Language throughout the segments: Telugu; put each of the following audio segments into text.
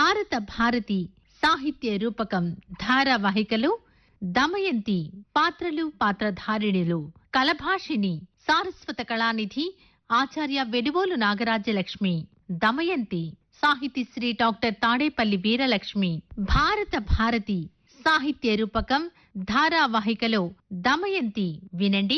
భారత భారతి సాహిత్య రూపకం ధారావాహికలో దమయంతి పాత్రలు పాత్రధారిణులు కలభాషిణి సారస్వత కళానిధి ఆచార్య వెడువోలు నాగరాజ్యలక్ష్మి దమయంతి సాహితీశ్రీ డాక్టర్ తాడేపల్లి వీరలక్ష్మి భారత భారతి సాహిత్య రూపకం ధారావాహికలో దమయంతి వినండి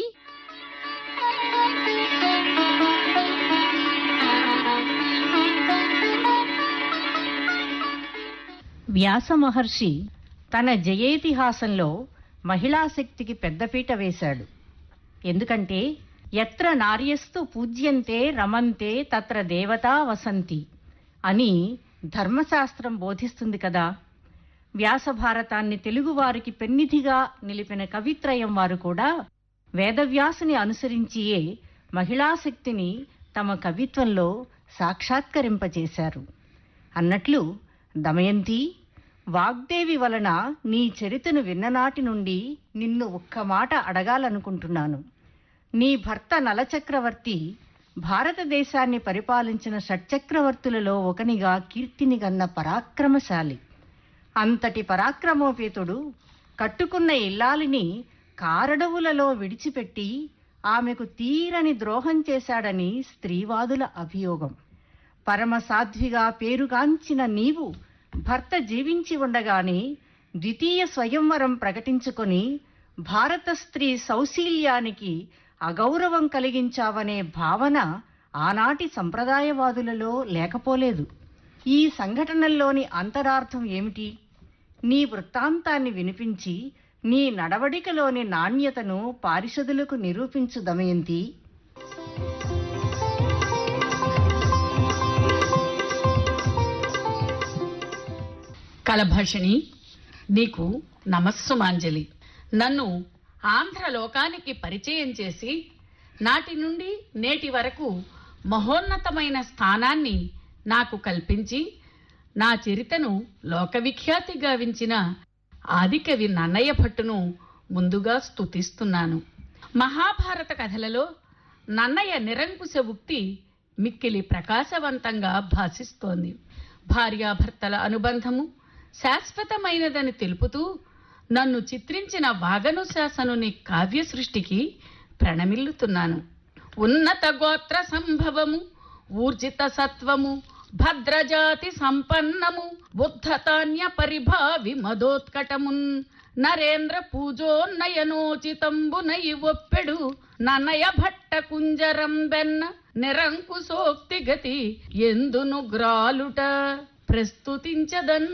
వ్యాస మహర్షి తన జయేతిహాసంలో మహిళా శక్తికి పెద్దపీట వేశాడు ఎందుకంటే ఎత్ర నార్యస్తు పూజ్యంతే రమంతే తత్ర దేవతా వసంతి అని ధర్మశాస్త్రం బోధిస్తుంది కదా వ్యాస భారతాన్ని తెలుగువారికి పెన్నిధిగా నిలిపిన కవిత్రయం వారు కూడా వేదవ్యాసుని అనుసరించియే మహిళా శక్తిని తమ కవిత్వంలో సాక్షాత్కరింపచేశారు అన్నట్లు దమయంతి వాగ్దేవి వలన నీ చరితను విన్ననాటి నుండి నిన్ను ఒక్క మాట అడగాలనుకుంటున్నాను నీ భర్త నలచక్రవర్తి భారతదేశాన్ని పరిపాలించిన షట్చక్రవర్తులలో ఒకనిగా కీర్తిని గన్న పరాక్రమశాలి అంతటి పరాక్రమోపేతుడు కట్టుకున్న ఇల్లాలిని కారడవులలో విడిచిపెట్టి ఆమెకు తీరని ద్రోహం చేశాడని స్త్రీవాదుల అభియోగం పరమ సాధ్విగా పేరుగాంచిన నీవు భర్త జీవించి ఉండగానే ద్వితీయ స్వయంవరం ప్రకటించుకొని భారత స్త్రీ సౌశీల్యానికి అగౌరవం కలిగించావనే భావన ఆనాటి సంప్రదాయవాదులలో లేకపోలేదు ఈ సంఘటనల్లోని అంతరార్థం ఏమిటి నీ వృత్తాంతాన్ని వినిపించి నీ నడవడికలోని నాణ్యతను పారిషదులకు నిరూపించు దమయంతి కలభషిణి నీకు నమస్సుమాంజలి నన్ను ఆంధ్ర లోకానికి పరిచయం చేసి నాటి నుండి నేటి వరకు మహోన్నతమైన స్థానాన్ని నాకు కల్పించి నా చరితను లోకవిఖ్యాతి గావించిన ఆదికవి నన్నయ్య భట్టును ముందుగా స్తుతిస్తున్నాను మహాభారత కథలలో నన్నయ్య నిరంకుశ ఉక్తి మిక్కిలి ప్రకాశవంతంగా భాసిస్తోంది భార్యాభర్తల అనుబంధము శాశ్వతమైనదని తెలుపుతూ నన్ను చిత్రించిన వాగనుశాసనుని కావ్య సృష్టికి ప్రణమిల్లుతున్నాను ఉన్నత గోత్ర సంభవము ఊర్జిత సత్వము భద్రజాతి సంపన్నము బుద్ధతాన్య పరిభావి మదోత్కటమున్ నరేంద్ర పూజోన్నయనోచితంబునై ఒప్పెడు నన్నయ భట్ట కుంజరం బెన్న నిరంకుశోక్తి గతి ఎందును గ్రాలుట ప్రస్తుతించదన్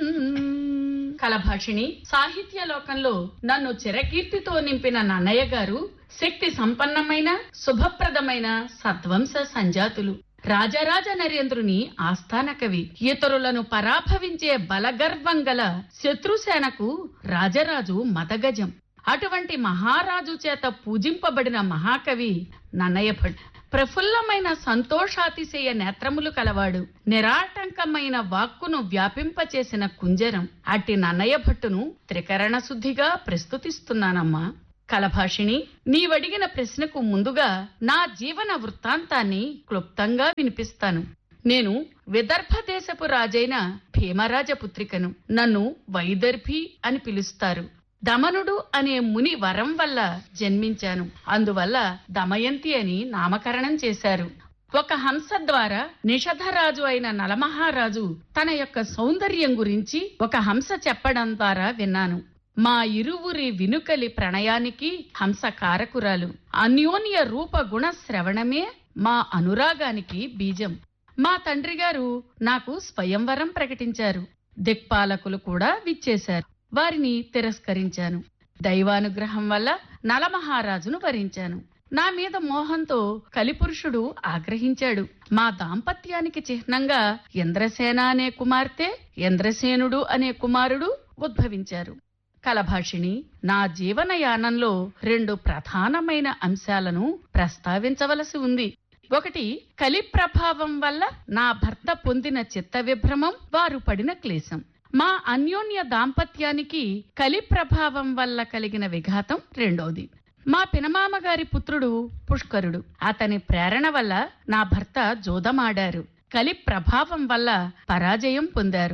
కలభాషిణి సాహిత్య లోకంలో నన్ను చిరకీర్తితో నింపిన నన్నయ్య గారు శక్తి సంపన్నమైన శుభప్రదమైన సత్వంశ సంజాతులు రాజరాజ నరేంద్రుని ఆస్థాన కవి ఇతరులను పరాభవించే బలగర్వం గల శత్రుసేనకు రాజరాజు మదగజం అటువంటి మహారాజు చేత పూజింపబడిన మహాకవి నన్నయ్య భట్ ప్రఫుల్లమైన సంతోషాతిశయ నేత్రములు కలవాడు నిరాటంకమైన వాక్కును వ్యాపింపచేసిన కుంజరం అట్టి నన్నయ్య భట్టును త్రికరణ శుద్ధిగా ప్రస్తుతిస్తున్నానమ్మా కలభాషిణి నీవడిగిన ప్రశ్నకు ముందుగా నా జీవన వృత్తాంతాన్ని క్లుప్తంగా వినిపిస్తాను నేను విదర్భ దేశపు రాజైన భీమరాజ పుత్రికను నన్ను వైదర్భి అని పిలుస్తారు దమనుడు అనే ముని వరం వల్ల జన్మించాను అందువల్ల దమయంతి అని నామకరణం చేశారు ఒక హంస ద్వారా నిషధరాజు అయిన నలమహారాజు తన యొక్క సౌందర్యం గురించి ఒక హంస చెప్పడం ద్వారా విన్నాను మా ఇరువురి వినుకలి ప్రణయానికి హంస కారకురాలు అన్యోన్య రూప గుణ శ్రవణమే మా అనురాగానికి బీజం మా తండ్రి గారు నాకు స్వయంవరం ప్రకటించారు దిక్పాలకులు కూడా విచ్చేశారు వారిని తిరస్కరించాను దైవానుగ్రహం వల్ల నలమహారాజును వరించాను నా మీద మోహంతో కలిపురుషుడు ఆగ్రహించాడు మా దాంపత్యానికి చిహ్నంగా ఇంద్రసేన అనే కుమార్తె ఇంద్రసేనుడు అనే కుమారుడు ఉద్భవించారు కలభాషిణి నా జీవనయానంలో రెండు ప్రధానమైన అంశాలను ప్రస్తావించవలసి ఉంది ఒకటి కలి ప్రభావం వల్ల నా భర్త పొందిన చిత్త విభ్రమం వారు పడిన క్లేశం మా అన్యోన్య దాంపత్యానికి కలి ప్రభావం వల్ల కలిగిన విఘాతం రెండోది మా పినమామ గారి పుత్రుడు పుష్కరుడు అతని ప్రేరణ వల్ల నా భర్త జోదమాడారు కలి ప్రభావం వల్ల పరాజయం పొందారు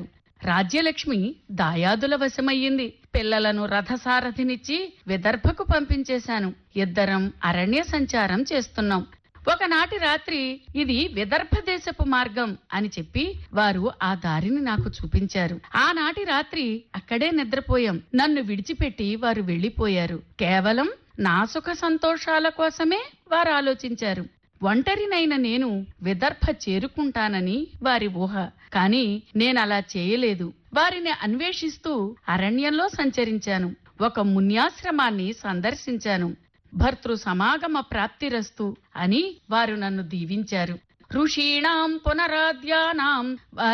రాజ్యలక్ష్మి దాయాదుల వశమయ్యింది పిల్లలను రథసారథినిచ్చి విదర్భకు పంపించేశాను ఇద్దరం అరణ్య సంచారం చేస్తున్నాం ఒకనాటి రాత్రి ఇది విదర్భ దేశపు మార్గం అని చెప్పి వారు ఆ దారిని నాకు చూపించారు ఆనాటి రాత్రి అక్కడే నిద్రపోయాం నన్ను విడిచిపెట్టి వారు వెళ్లిపోయారు కేవలం నా సుఖ సంతోషాల కోసమే వారు ఆలోచించారు ఒంటరినైన నేను విదర్భ చేరుకుంటానని వారి ఊహ కాని నేనలా చేయలేదు వారిని అన్వేషిస్తూ అరణ్యంలో సంచరించాను ఒక మున్యాశ్రమాన్ని సందర్శించాను భర్తృ సమాగమ ప్రాప్తిరస్తు అని వారు నన్ను దీవించారు ఋషీణాం పునరాద్యానాం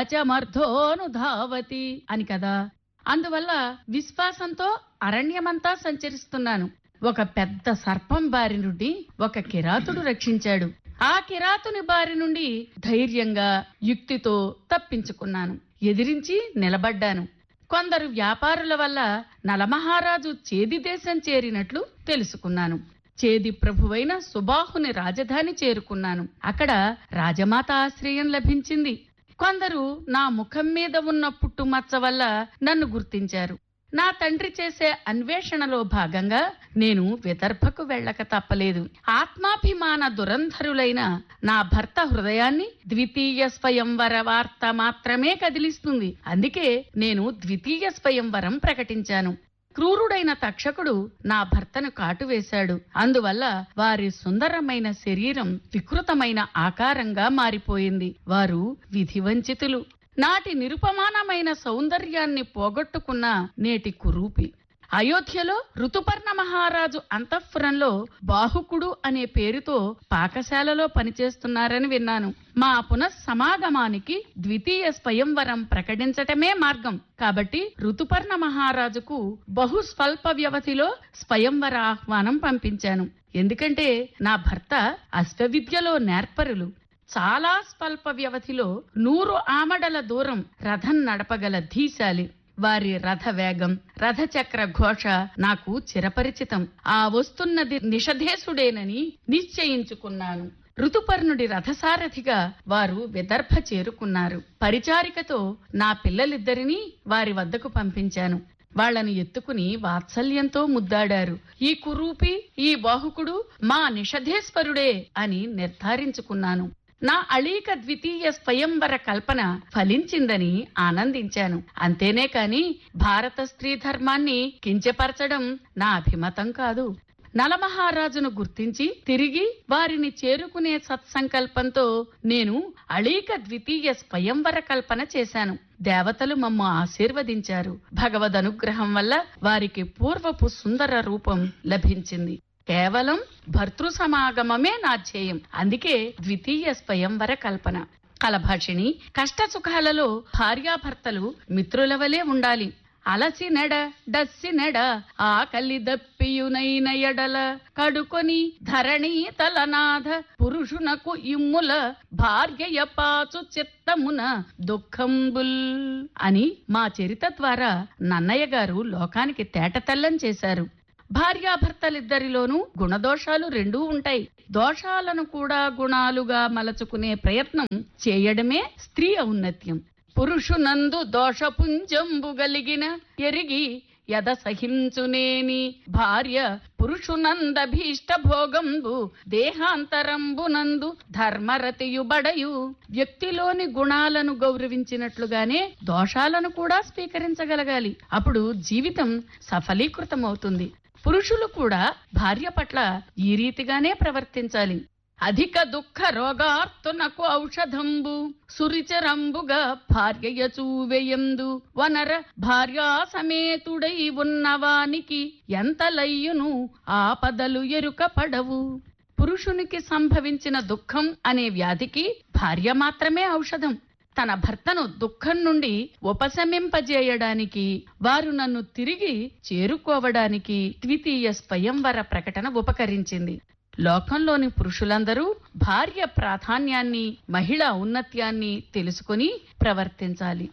వాచమర్ధోనుధావతి అని కదా అందువల్ల విశ్వాసంతో అరణ్యమంతా సంచరిస్తున్నాను ఒక పెద్ద సర్పం బారి నుండి ఒక కిరాతుడు రక్షించాడు ఆ కిరాతుని బారి నుండి ధైర్యంగా యుక్తితో తప్పించుకున్నాను ఎదిరించి నిలబడ్డాను కొందరు వ్యాపారుల వల్ల నలమహారాజు చేది దేశం చేరినట్లు తెలుసుకున్నాను చేది ప్రభువైన సుబాహుని రాజధాని చేరుకున్నాను అక్కడ రాజమాత ఆశ్రయం లభించింది కొందరు నా ముఖం మీద ఉన్న పుట్టుమచ్చ వల్ల నన్ను గుర్తించారు నా తండ్రి చేసే అన్వేషణలో భాగంగా నేను విదర్భకు వెళ్ళక తప్పలేదు ఆత్మాభిమాన దురంధరులైన నా భర్త హృదయాన్ని ద్వితీయ స్వయంవర వార్త మాత్రమే కదిలిస్తుంది అందుకే నేను ద్వితీయ స్వయంవరం ప్రకటించాను క్రూరుడైన తక్షకుడు నా భర్తను కాటువేశాడు అందువల్ల వారి సుందరమైన శరీరం వికృతమైన ఆకారంగా మారిపోయింది వారు విధివంచితులు నాటి నిరుపమానమైన సౌందర్యాన్ని పోగొట్టుకున్న నేటి కురూపి అయోధ్యలో ఋతుపర్ణ మహారాజు అంతఃపురంలో బాహుకుడు అనే పేరుతో పాకశాలలో పనిచేస్తున్నారని విన్నాను మా పునఃసమాగమానికి ద్వితీయ స్వయంవరం ప్రకటించటమే మార్గం కాబట్టి ఋతుపర్ణ మహారాజుకు బహు స్వల్ప వ్యవధిలో స్వయంవర ఆహ్వానం పంపించాను ఎందుకంటే నా భర్త అశ్వవిద్యలో నేర్పరులు చాలా స్వల్ప వ్యవధిలో నూరు ఆమడల దూరం రథం నడపగల ధీశాలి వారి రథ వేగం రథచక్ర ఘోష నాకు చిరపరిచితం ఆ వస్తున్నది నిషధేశుడేనని నిశ్చయించుకున్నాను ఋతుపర్ణుడి రథసారథిగా వారు విదర్భ చేరుకున్నారు పరిచారికతో నా పిల్లలిద్దరినీ వారి వద్దకు పంపించాను వాళ్లను ఎత్తుకుని వాత్సల్యంతో ముద్దాడారు ఈ కురూపి ఈ బాహుకుడు మా నిషధేశ్వరుడే అని నిర్ధారించుకున్నాను నా అళీక ద్వితీయ స్వయంవర కల్పన ఫలించిందని ఆనందించాను అంతేనే కాని భారత స్త్రీ ధర్మాన్ని కించపరచడం నా అభిమతం కాదు నలమహారాజును గుర్తించి తిరిగి వారిని చేరుకునే సత్సంకల్పంతో నేను అళీక ద్వితీయ స్వయంవర కల్పన చేశాను దేవతలు మమ్మ ఆశీర్వదించారు భగవద్ అనుగ్రహం వల్ల వారికి పూర్వపు సుందర రూపం లభించింది కేవలం భర్తృ సమాగమమే నా ధ్యేయం అందుకే ద్వితీయ స్వయంవర కల్పన కలభాషిణి కష్ట సుఖాలలో భార్యాభర్తలు మిత్రుల వలె ఉండాలి అలసి నెడ డస్సి నెడ ఆకలి దప్పియునైన ఎడల కడుకొని ధరణి తలనాథ పురుషునకు ఇమ్ముల భార్యయ పాచు చిత్తమున దుఃఖంబుల్ అని మా చరిత ద్వారా నన్నయ్య గారు లోకానికి తేటతెల్లం చేశారు భార్యాభర్తలిద్దరిలోనూ గుణదోషాలు రెండూ ఉంటాయి దోషాలను కూడా గుణాలుగా మలచుకునే ప్రయత్నం చేయడమే స్త్రీ ఔన్నత్యం పురుషునందు దోషపుంజంబు గలిగిన ఎరిగి యద సహించునేని భార్య పురుషునందభీష్ట భోగంబు దేహాంతరంబునందు ధర్మరతియుబడయు వ్యక్తిలోని గుణాలను గౌరవించినట్లుగానే దోషాలను కూడా స్వీకరించగలగాలి అప్పుడు జీవితం సఫలీకృతమవుతుంది పురుషులు కూడా భార్య పట్ల ఈ రీతిగానే ప్రవర్తించాలి అధిక దుఃఖ రోగార్తునకు ఔషధంబు సురిచరంబుగా భార్యయ చూవెయందు వనర భార్యా సమేతుడై ఉన్నవానికి ఎంతలయ్యును ఆపదలు ఎరుక పడవు పురుషునికి సంభవించిన దుఃఖం అనే వ్యాధికి భార్య మాత్రమే ఔషధం తన భర్తను దుఃఖం నుండి ఉపశమింపజేయడానికి వారు నన్ను తిరిగి చేరుకోవడానికి ద్వితీయ స్వయంవర ప్రకటన ఉపకరించింది లోకంలోని పురుషులందరూ భార్య ప్రాధాన్యాన్ని మహిళ ఔన్నత్యాన్ని తెలుసుకుని ప్రవర్తించాలి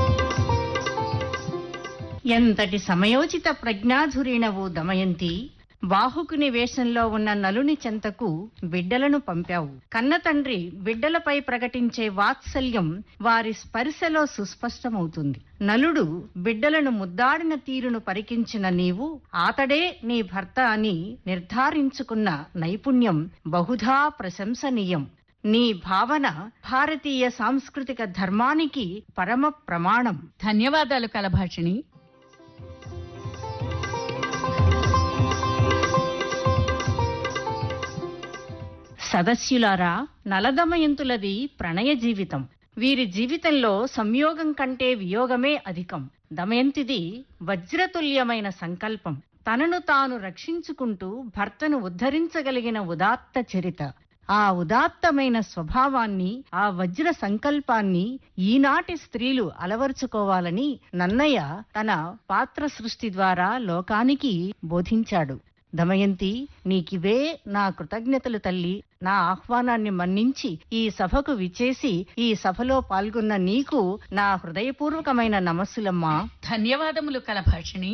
ఎంతటి సమయోచిత ప్రజ్ఞాధురిణవు దమయంతి బాహుకుని వేషంలో ఉన్న నలుని చెంతకు బిడ్డలను పంపావు కన్న తండ్రి బిడ్డలపై ప్రకటించే వాత్సల్యం వారి స్పర్శలో సుస్పష్టమవుతుంది నలుడు బిడ్డలను ముద్దాడిన తీరును పరికించిన నీవు ఆతడే నీ భర్త అని నిర్ధారించుకున్న నైపుణ్యం బహుధా ప్రశంసనీయం నీ భావన భారతీయ సాంస్కృతిక ధర్మానికి పరమ ప్రమాణం ధన్యవాదాలు కలభాషిణి సదస్యులారా నలదమయంతులది ప్రణయ జీవితం వీరి జీవితంలో సంయోగం కంటే వియోగమే అధికం దమయంతిది వజ్రతుల్యమైన సంకల్పం తనను తాను రక్షించుకుంటూ భర్తను ఉద్ధరించగలిగిన ఉదాత్త చరిత ఆ ఉదాత్తమైన స్వభావాన్ని ఆ వజ్ర సంకల్పాన్ని ఈనాటి స్త్రీలు అలవర్చుకోవాలని నన్నయ్య తన పాత్ర సృష్టి ద్వారా లోకానికి బోధించాడు దమయంతి నీకివే నా కృతజ్ఞతలు తల్లి నా ఆహ్వానాన్ని మన్నించి ఈ సభకు విచేసి ఈ సభలో పాల్గొన్న నీకు నా హృదయపూర్వకమైన నమస్సులమ్మా ధన్యవాదములు కలభాషిణి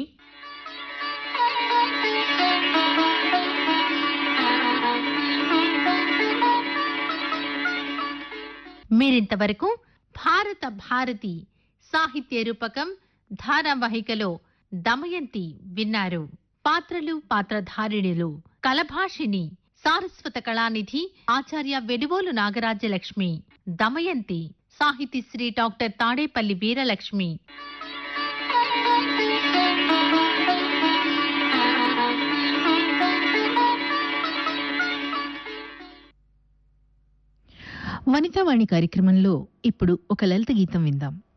మీరింతవరకు భారత భారతి సాహిత్య రూపకం ధారావాహికలో దమయంతి విన్నారు పాత్రలు పాత్రధారిణులు కలభాషిణి సారస్వత కళానిధి ఆచార్య వెడువోలు నాగరాజ్యలక్ష్మి దమయంతి సాహితీశ్రీ డాక్టర్ తాడేపల్లి వీరలక్ష్మి వనితావాణి కార్యక్రమంలో ఇప్పుడు ఒక లలిత గీతం విందాం